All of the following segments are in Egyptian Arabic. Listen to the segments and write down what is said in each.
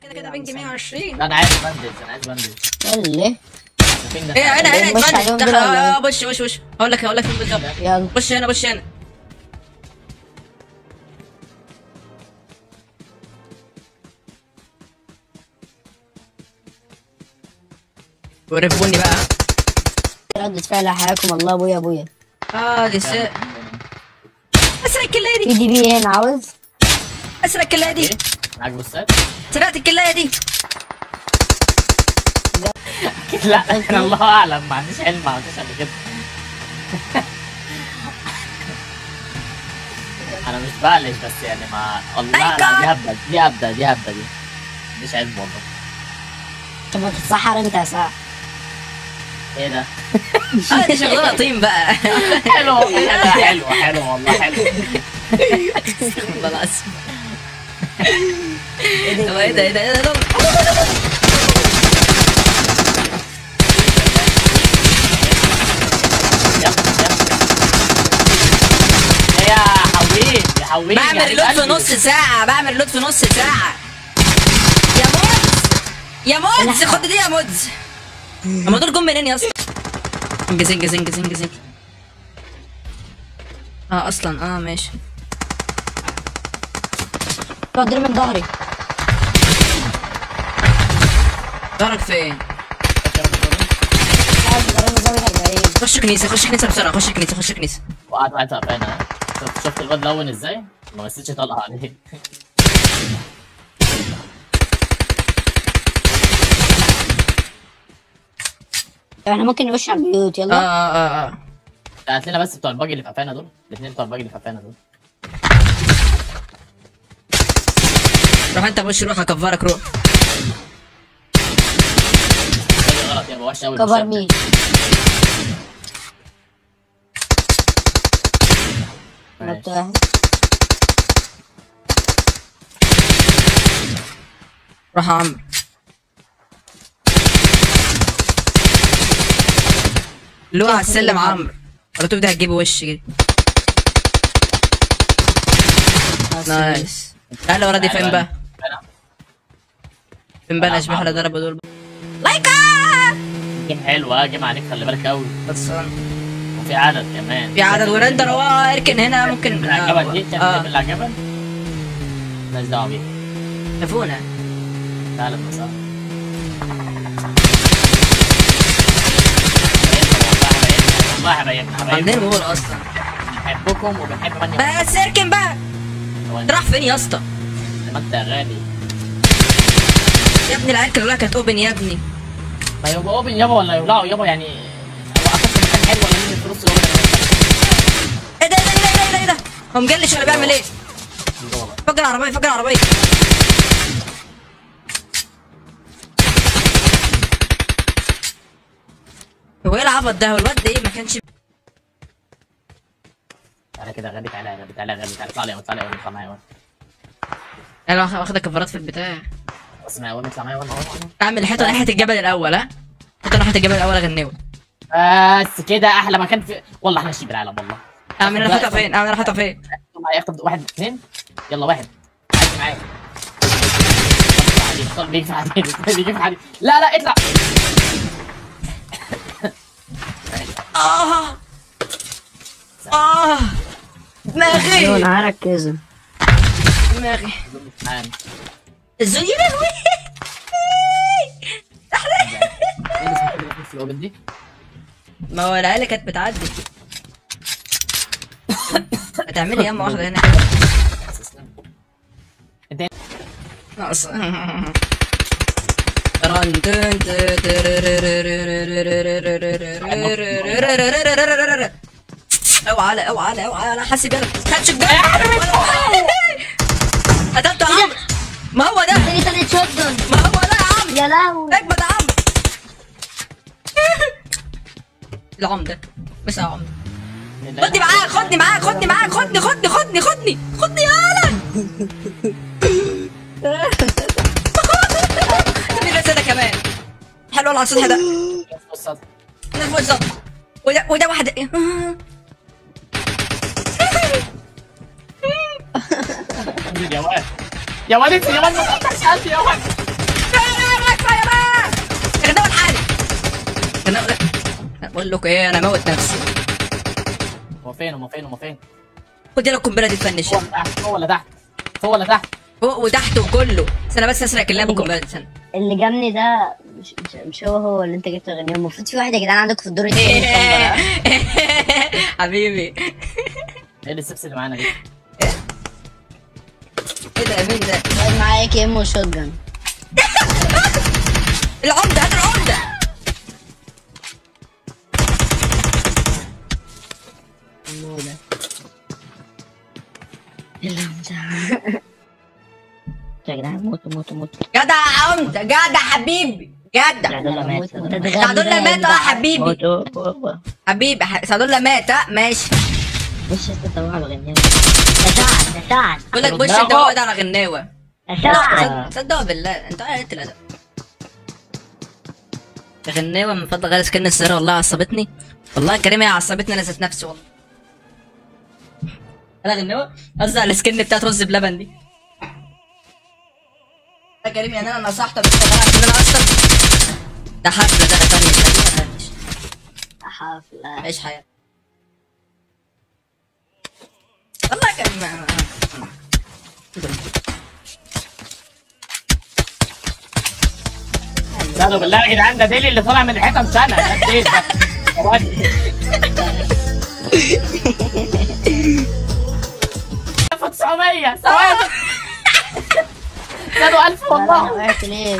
كده كده بنج 120 لا انا عايز بندج انا عايز بندج اللي البنج ده ايه انا بعدين انا بص اتفضل عليهم دخل دول ولا اه بص بص بص هقول لك هقول لك فين بالظبط يلا بص هنا بص هنا ورفوني بقى ردة فعل حياكم الله ابويا ابويا اه دي س... اسرق الكلايه في دي دي بي هنا عاوز اسرق الكلايه دي ايه معاك بوستات سرقت الكلايه دي لا انا الله اعلم ما عنديش علم ما عنديش قبل كده انا مش بقلش بس يعني ما الله لا دي هبده دي هبده دي هبده دي مش علم والله طب في الصحراء انت يا ساعة ايه ده اه دي شغلانه طين بقى حلو حلو حلو حلو والله حلو والله العظيم هو ايه ده ايه ده ايه ده يلا يلا يا حوين يا حوين بعمل ريلود في نص ساعة بعمل ريلود في نص ساعة يا مودز يا مودز خد دي يا مودز هما دول جم منين يا اسطى؟ انجز انجز انجز انجز انجز اه اصلا اه ماشي تقدر من ظهري ظهرك فين؟ عاوز تقدر من ظهري هيبقى ايه خش كنيسة خش كنيسة بسرعة خش كنيسة خش كنيسة وقعد واحد تعبان ها شفت شفت الواد لون ازاي؟ ما مسيتش طلقه عليه طب احنا ممكن نخش على البيوت اه يلا اه اه اه لا، هات لنا بس بتوع الباجي اللي في قفانا دول الاثنين بتوع الباجي اللي في قفانا دول روح انت خش روح هكفرك روح باجي غلط يا وحش قوي كفر مين نط واحد روح يا عمرو اللي هو على السلم عمرو ولا تبدا هتجيبه وش كده نايس تعالى ورا دي فين بقى فين بقى الاشباح اللي ضربوا دول لايكا جيم حلوه جيم عليك خلي بالك قوي خلصان وفي عدد كمان في عدد ورندر اه اركن هنا ممكن العجبه دي كان اه اللي عجبك مالناش دعوه بيها شافونا تعالى المساء والله حبايبنا عاملين حبايبنا مول اصلا بنحبكم وبنحب من بس اركن بقى انت راح فين يا اسطى ما انت غالي يا ابني العيال كلها كانت اوبن يا ابني ما يبقى اوبن يابا ولا يولعوا يابا يعني هو اخدت مكان حلو ولا نزل فلوس يابا ايه ده ايه ده ايه ده ايه ده هو مجلش ولا بيعمل ايه فجر العربيه فجر العربيه هو ايه العبط ده هو الواد ده ايه ما كانش تعالى كده غالي تعالى يا غالي تعالى يا غالي تعالى اطلع لي يا اطلع لي يا اطلع معايا يا انا واخد- واخد كفرات في البتاع اسمع يا اطلع معايا يا اعمل الحيطه ناحيه الجبل الاول ها الحيطه ناحيه الجبل الاول اغنوه بس كده احلى مكان في والله احنا شيب العالم والله اعمل الحيطه فين اعمل الحيطه فين معايا اخد واحد اثنين يلا واحد عايز معايا طب بيجي في حديد بيجي في حديد لا لا اطلع اه اه دماغي ايوه انا هركز دماغي معانا الزون يا لهوي ايه اللي اسمه كده في الاوبن دي ما هو العيال كانت بتعدي هتعملي ياما واحده هنا كده انت ناقص رن تن اوعى لا اوعى لا اوعى انا حاسب يلا هاتشك ده قتلت يا عمرو ما هو ده تاني تاني شوت جن ما هو ده يا عمرو يا لهوي اجمد يا عمرو العم ده بس يا عمرو خدني معاك خدني معاك خدني معاك خدني خدني خدني خدني خدني يالا خدني بس ده كمان حلو على السطح ده انا فوق السطح وده وده واحد يا واد يا واد انت يا واد ما تقطعش قلبي يا واد انا بقول لكم ايه انا اموت نفسي هو فين هو فين هو فين خد يلا القنبله دي تفنش هو ولا تحت هو ولا تحت هو ولا تحت فوق وتحت وكله استنى بس اسرق اللعبه القنبله دي استنى اللي جابني ده مش, مش, مش هو هو اللي انت جبت تغنيه المفروض في واحد يا جدعان عندك في الدور التاني مصنبرة. حبيبي ايه اللي السبس اللي معانا دي ايه ده مين ده واحد معاه اي كي ام وشوت جان العمده هات العمده هو ده العمدة. يا جدعان موتوا موتوا موتوا جدع عمده جدع حبيبي جدع سعدولة مات سعدولة مات اه حبيبي موتوا موتوا. حبيبي ح- سعدولة مات اه ماشي بص يا اسطى طبعا بغنيه يا سعد يا سعد بقول لك بوش برافو. انت هو ده على غناوه يا سعد صدق بالله انت قلت الادب غناوه من فضل غير سكن السيارة والله عصبتني والله كريم هي عصبتني انا ذات نفسي والله انا غناوه قصدي على السكن بتاعت رز بلبن دي يا كريم يعني انا نصحتك بس طبعا عشان انا اصلا ده حفله ده ثانيه حفلة عيش حياتك والله يا كريم استهدوا بالله يا جدعان ده ديلي اللي طالع من الحيطه مش انا ده ديل ده ثواني. 1900 ثواني زادوا 1000 انا والله وقعت ليه؟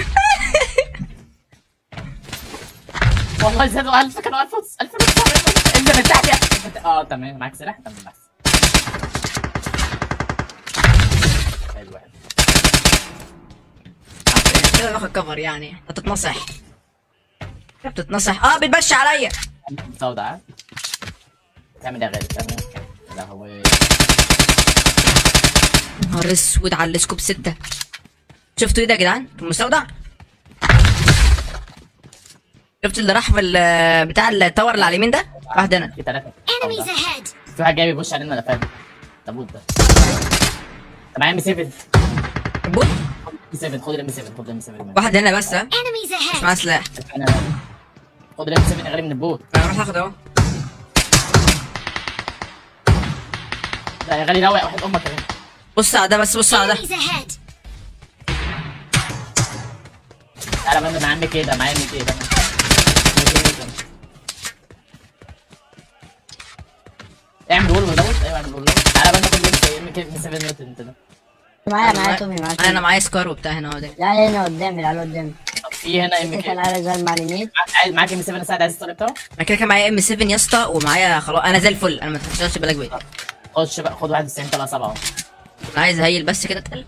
والله زادوا 1000 كانوا 1000 1900 انت من تحت يا- اه تمام معاك سلاح تمام بس حلو حلو كده باخد كفر يعني هتتنصح كده بتتنصح اه بتبش عليا سوداء ها؟ تعمل ايه يا غالي تعمل ايه؟ يا لهوي نهار اسود على السكوب ستة شفتوا ايه ده يا جدعان؟ في المستودع؟ شفت اللي راح في ال- بتاع التاور اللي على اليمين ده؟ واحد هنا في ثلاثة Enemies ahead! في واحد جاي بيبص علينا انا فاهم تابوت ده انت معايا ام 7 بوت. ام 7 خد الام 7 خد الام 7 واحد هنا بس ها Enemies مش ahead! معاه سلاح خد الام 7 يا غالي من البوت انا راح اخد اهو لا يا غالي روق واحد امك كمان بص على ده بس بص على ده Enemies ahead! تعالى بند معايا كده معايا كده اعمل وول ودوت ايوه اعمل وول ودوت تعالى بند خد ام كده ام 7 نوت انت ده معايا معايا تومي معايا انا تومي معايا سكار وبتاع هنا اهو ده لا هنا قدامي لا قدامي طب في هنا ام انت كده العيال زي مع اليمين معاك معاك ام 7 ساعد عايز الطريق بتاعه انا كده كان معايا ام 7 يا اسطى ومعايا خلاص انا زي الفل انا ما تشغلش بالك بيا خش بقى خد 91 طلع 7 اهو انا عايز هيل بس كده اتقل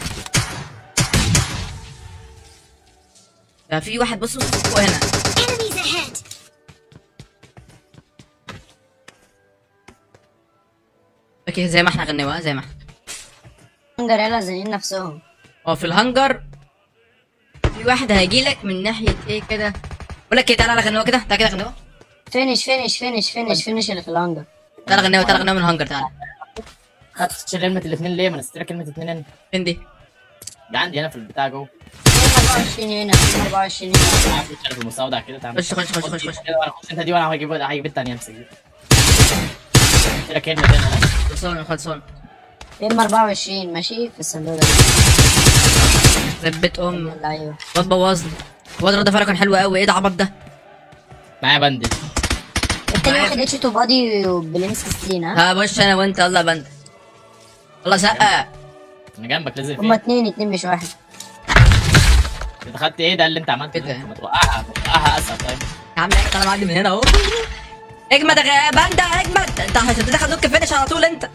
ده في واحد بص بص فوق هنا Enemies ahead! اوكي زي ما احنا غنيوها زي ما احنا جريلا زانين نفسهم هو في الهنجر في واحد هيجي لك من ناحيه ايه كده بقول لك ايه تعالى على غنوه كده تعالى كده غنوه فينش فينش فينش فينش فينش اللي في الهانجر تعالى غنوه تعالى غنوه من الهنجر تعالى خدت تشيل كلمة الاثنين ليه؟ ما نسيت لك كلمة الاثنين هنا فين دي؟ ده عندي هنا في البتاع جوه 24 هنا 24 هنا تعال خش في المستودع كده تعال خش- خش- خش- خش- خش. كده وانا خش انت دي وانا هجيب هجيب الثانية امسك دي قلت لك كلمة هنا خلصان خلصان ام 24 ماشي في الصندوق ده ربت ام يلا ايوه واد بوظني واد رد فعله كان حلو قوي ايه ده عبط ده؟ معايا بندل التاني واخد اتش تو بادي وبلين 16 ها ها بص انا وانت يلا بند يلا سقا انا جنبك لازم هما فين اتنين اتنين مش واحد انت خدت ايه ده اللي انت عملته إيه ده؟ ده؟ ما توقعها توقعها اسهل طيب يا عم انا معدي من هنا اهو اجمد يا غ- باندا اجمد انت عشان تدخل دوك فينش على طول انت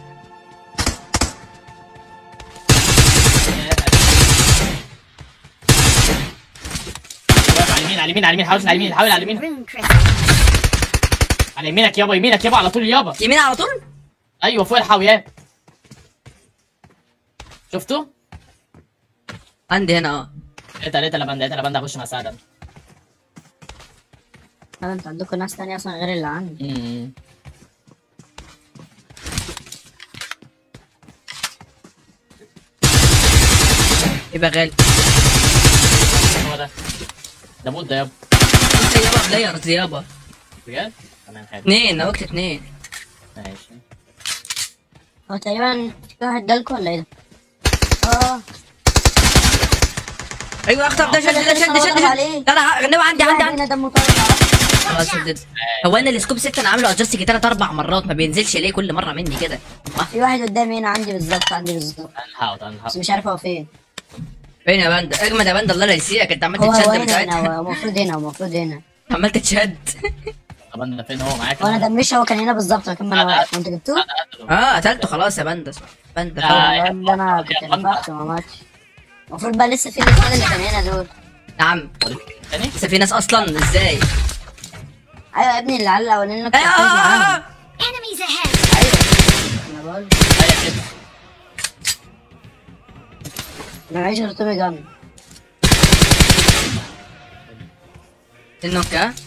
واقف على اليمين على اليمين على اليمين حاول على اليمين حاول على اليمين Rune crystal. على يمينك يابا يمينك يابا على طول يابا يمين على طول ايوه فوق الحاويات شفتوا؟ عندي هنا اه لقيتها لقيتها لبندا لقيتها لبندا اخش مع سعد انا لا انتوا عندكم ناس تانية اصلا غير اللي عندي امم. يبقى غالي هو ده ده بوت ده يابا انت يابا بلايرز يابا بجد؟ تمام حلو اثنين وقت اثنين ماشي هو تقريبا في واحد جالكوا ولا ايه ده؟ اه ايوه اخطب ده شد ده شد شد شد عليه. لا لا غنوه عندي عندي عندي هنا دمه طالع خلاص شدد هو انا السكوب 6 انا عامله ادجستنج ثلاث اربع مرات ما بينزلش ليه كل مره مني كده في واحد قدامي هنا عندي بالظبط عندي بالظبط انهاوت بس انهاوت مش عارف هو فين فين يا باندا اجمد يا باندا الله لا يسيئك انت عمال هو هو تتشد هنا هنا بتاعتها هو المفروض هنا هو المفروض هنا عمال تتشد طب انا فين هو معاك؟ وانا دمش هو كان هنا بالظبط مكان ما انا واقف وانت جبتوه؟ اه قتلته خلاص يا باندا باندا لا. خلاص. يا الواد ده انا يا كنت بطل. لمحته ما ماتش المفروض بقى لسه في الاثنين اللي كان هنا دول نعم تاني؟ لسه في ناس اصلا ازاي ايوه يا ابني اللي على الاولاني اللي كنت ايوه بفوز آه، آه، معاهم آه. Enemies ahead! انا بقول ايوه كده انا معيش غير تومي جان النوك ها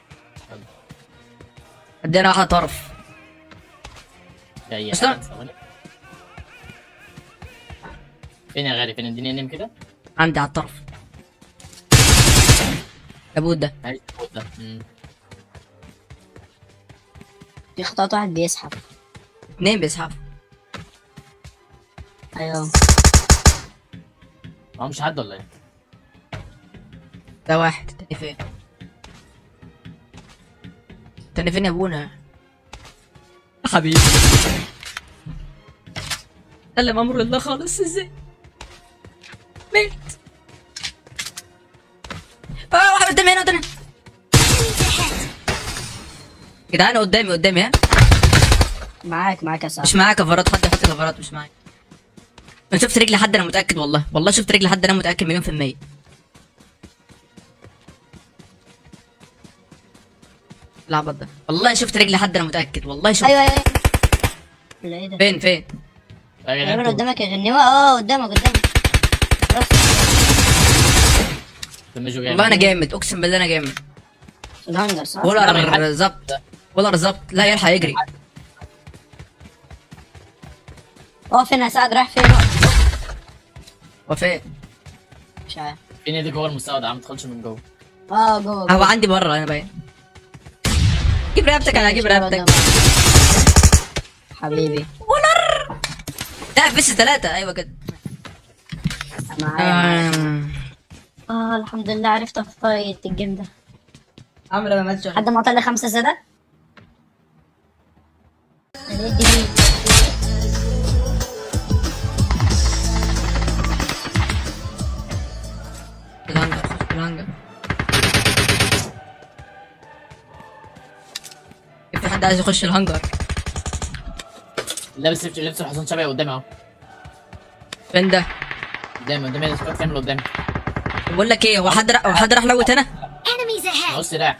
ادينا واحده طرف جاي أصلاً. ثواني. فين يا غالي فين اديني نيم كده؟ عندي على الطرف ابوت ده عايز تقول ده مم. في خطوات واحد بيسحب اثنين بيسحبوا ايوه هو مش حد ولا ايه؟ ده واحد التاني فين التاني فين يا ابونا حبيبي سلم امر الله خالص ازاي ميت اه واحد قدامي هنا قدامي Enemies ahead! جدعان قدامي قدامي ها معاك معاك يا مش صاحبي معايا كفرات حد يحط كفرات مش معايا انا شفت رجلي حد انا متاكد والله والله شفت رجلي حد انا متاكد مليون في الميه العبط ده والله شفت رجلي حد انا متاكد والله شفت ايوه ايوه لا ايه ده فين فين يا جدعان تقريبا انتوا- قدامك يا غنيوه اه قدامك قدامك خلاص تمشوا جامد. والله انا جامد اقسم بالله انا جامد في الهانجر صح؟ ولا ظبط ولا ظبط لا يلحق يجري هو فين يا سعد رايح فين؟ وفين مش عارف في نادي جوه المستودع ما تدخلش من جوه اه جوه هو جوه. عندي بره انا باين جيب رقبتك انا هجيب مش عارف رقبتك قدامك. حبيبي ونر لا بس ثلاثة ايوه كده معايا آه. اه الحمد لله عرفت افايت الجيم ده عمرو ما ماتش حد ما طلع خمسة سادة الهانجر خش الهانجر في حد عايز يخش الهانجر لابس لبس لبس حسن شبعي قدامي اهو فين ده قدامي قدامي السكواد كامل قدامي بقول لك ايه هو حد راح هو حد راح لوت هنا Enemies ahead! معهوش سلاح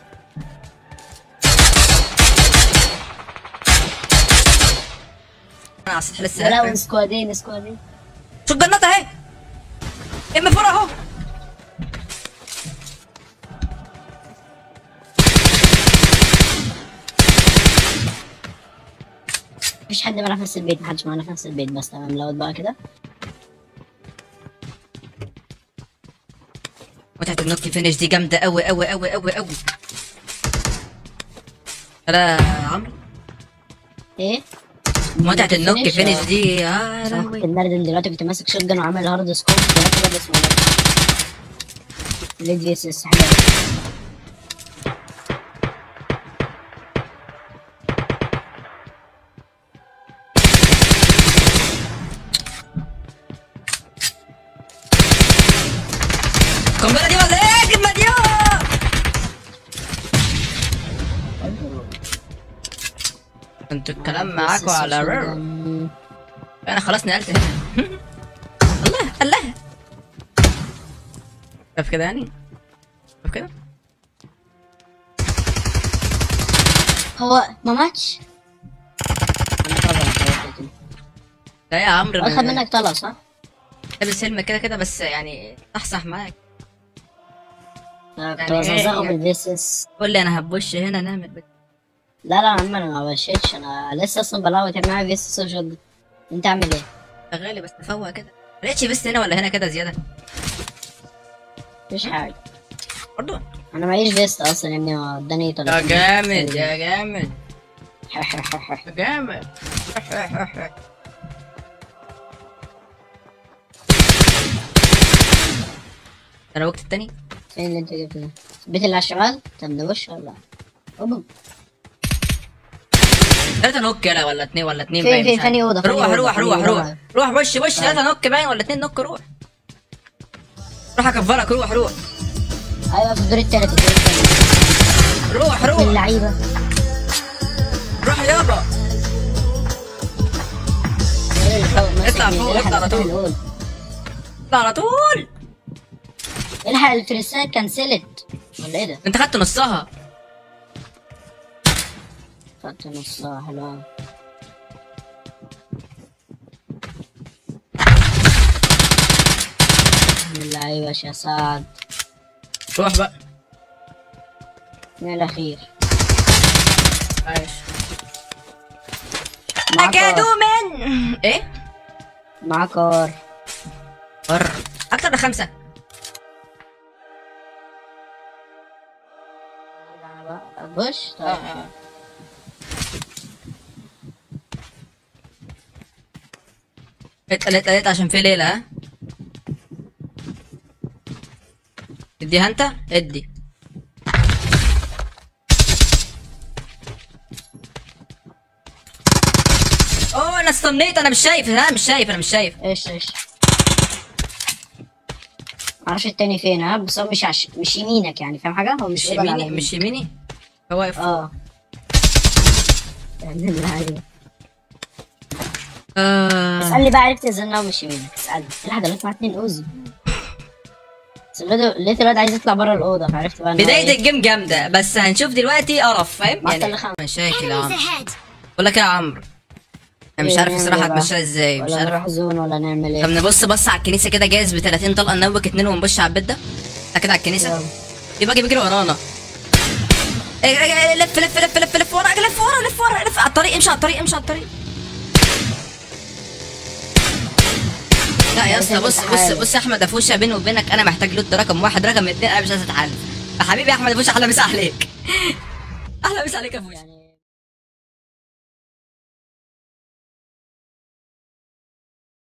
انا على السطح لسه لا قاعد. سكوادين سكوادين شو الجنات اهي ام فور اهو مفيش حد معنا في نفس البيت محدش معنا في نفس البيت بس تمام لو بقى كده متعة النوك فينش دي جامدة قوي قوي قوي قوي قوي لا يا عمرو ايه متعة النوك فينش، فينش آه. دي يا صح لهوي كنت بردن دلوقتي كنت ماسك شوت جن وعامل هارد سكوب دلوقتي برضه اسمه ليد في اس اس حاجه القنبلة دي ولا ايه الكلمة دي انتوا الكلام معاكوا على رر انا خلاص نقلت هنا الله الله شايف كده يعني شايف كده هو ما ماتش انا طبعا فوتت. لا يا عمرو اخد منك طلع صح؟ لابس هلمة كده كده بس يعني صحصح معاك انا كنت يعني بزغزغه إيه؟ بالفيس اس قول لي انا هبوش هنا نعمل بت... لا لا يا عم انا ما بشيتش انا لسه اصلا بلاوي معايا فيس اس وشد انت عامل ايه؟ غالي بس تفوق كده ما لقيتش بس هنا ولا هنا كده زيادة مفيش حاجه برضو انا معيش فيست اصلا يا ابني هو اداني يا طلع جامد يا جامد يا جامد انا وقت التاني فين اللي انت جبته ده؟ البيت اللي على الشمال؟ طب ده وش ولا؟ اوبا ثلاثة نوك يلا ولا اتنين ولا اتنين فين- باين فين- مش عارف. ثاني أوضة، ثاني روح أوضة، روح ثاني روح أوضة. روح روح وش وش ثلاثة نوك باين ولا اتنين نوك روح روح اكفرك روح روح ايوه في الدور التالت الدور التالت روح من روح اللعيبه روح يابا اطلع فوق، اطلع على طول. اطلع على طول الحق الفريسات كنسلت ولا ايه ده؟ انت خدت نصها خدت نصها حلوة من اللعيبة يا سعد روح بقى من الأخير عايش معاك اكادو ار من ايه معاك ار بر اكتر من خمسة بوش طيب اتقل اتقل اتقل عشان في ليلة ها اديها انت ادي اوه انا استنيت انا مش شايف انا مش شايف انا مش شايف ايش ايش معرفش التاني فين ها بس هو مش عش... مش يمينك يعني فاهم حاجة؟ هو مش مش قبل على يميني يمينك. مش يميني هو واقف اه يعني اللعيبة. آه. اسألني بقى عرفت ازاي انه مش يمينك اسألني لا ده لقيت مع اتنين اوزي بس الواد لقيت الواد عايز يطلع بره الأوضة فعرفت بقى إن هو بداية إيه. الجيم جامدة بس هنشوف دلوقتي قرف فاهم ما يعني أصل مشاكل يا Enemies عمرو ahead. بقول لك إيه يا عمرو انا مش إيه عارف نعمل الصراحة إيه بقى؟ هتمشيها ازاي مش ولا عارف نروح زون ولا نعمل طب ايه نبص بص على الكنيسة كده جاهز ب 30 طلقة نوك اتنين ونبش على البيت ده تعال كده على الكنيسة يلا. يبقى بيجري ورانا إيه، إيه، إيه، لف لف لف لف لف ورا لف ورا لف ورا لف على الطريق امشي على الطريق امشي على الطريق لا يا اسطى بص بص بص يا احمد افوشه بيني وبينك انا محتاج لوت رقم واحد رقم اتنين انا مش عايز اتحل يا حبيبي يا احمد افوشه احلى مسا عليك احلى مسا عليك يا افوشه